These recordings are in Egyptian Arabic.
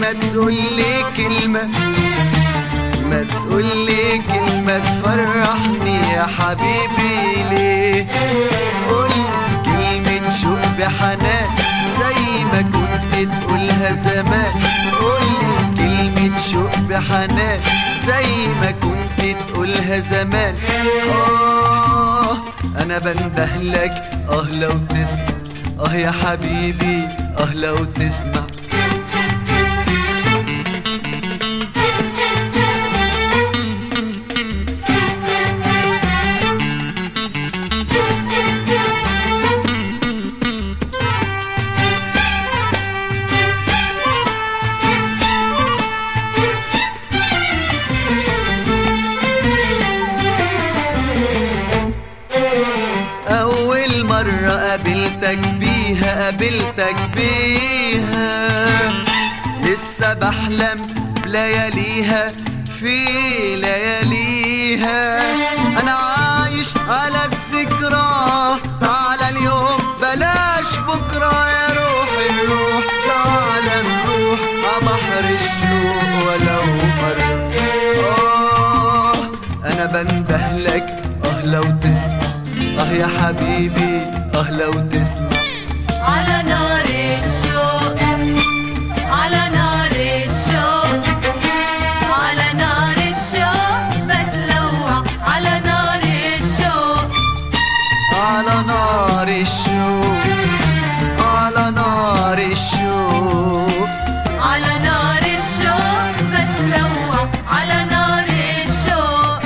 ما تقولي كلمة ما تقولي كلمة تفرحني يا حبيبي ليه قولي كلمة شوق بحنان زي ما كنت تقولها زمان قولي كلمة شوق بحنان زي ما كنت تقولها زمان آه أنا بندهلك آه لو تسمع آه يا حبيبي آه لو تسمع أول مرة قابلتك بيها قابلتك بيها لسه بحلم بلياليها في لياليها أنا عايش على الذكرى تعالى اليوم بلاش بكرة يا روحي الروح تعالى نروح على بحر الشوق ولو مرة آه أنا بندهلك آه لو تسمع آه يا حبيبي آه لو تسمع على نار الشوق على نار الشوق على نار الشوق بتلوع على نار الشوق على نار الشوق على نار الشوق على نار الشوق بتلوع على نار الشوق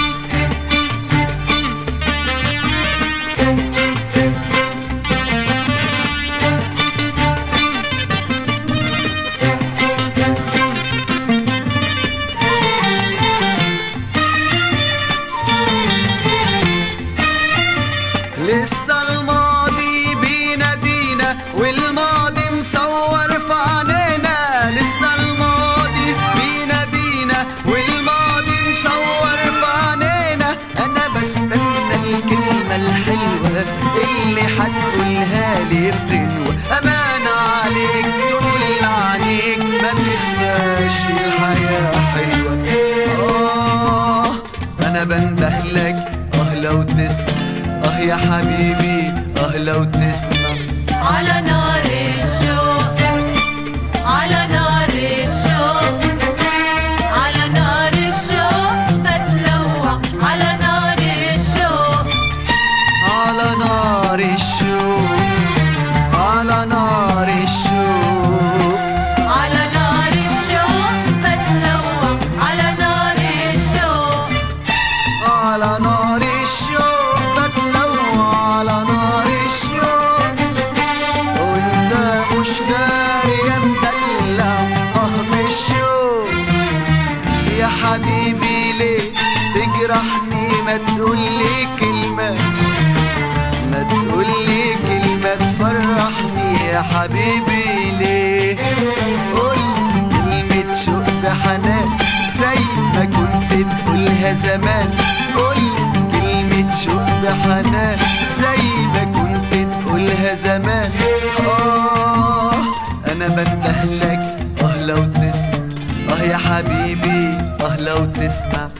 لسه الماضي بينادينا والماضي مصور في عينينا لسه الماضي بينادينا والماضي مصور في عينينا انا بستنى الكلمة الحلوة اللي حتقولها لي في غنوة امان عليك تقول عنيك ما تخفاش الحياة حلوة آه أنا بندهلك آه لو تسمع آه يا حبيبي آه لو تسمع على نار الشوق على نار الشوق على نار الشوق بتلوع على نار الشوق على نار الشوق على نار الشوق على نار الشوق بتلوع على نار الشوق على نار الشوق بتلوع على نار الشوق وانت مش داري يا مدلع اه بالشوق يا حبيبي ليه تجرحني ما تقولي كلمة ما تقولي كلمة تفرحني يا حبيبي ليه قول كلمة شوق بحنان زي ما كنت تقولها زمان قول كلمة شوق بحنان زي ما كنت تقولها زمان آه أنا بندهلك آه لو تسمع آه يا حبيبي آه لو تسمع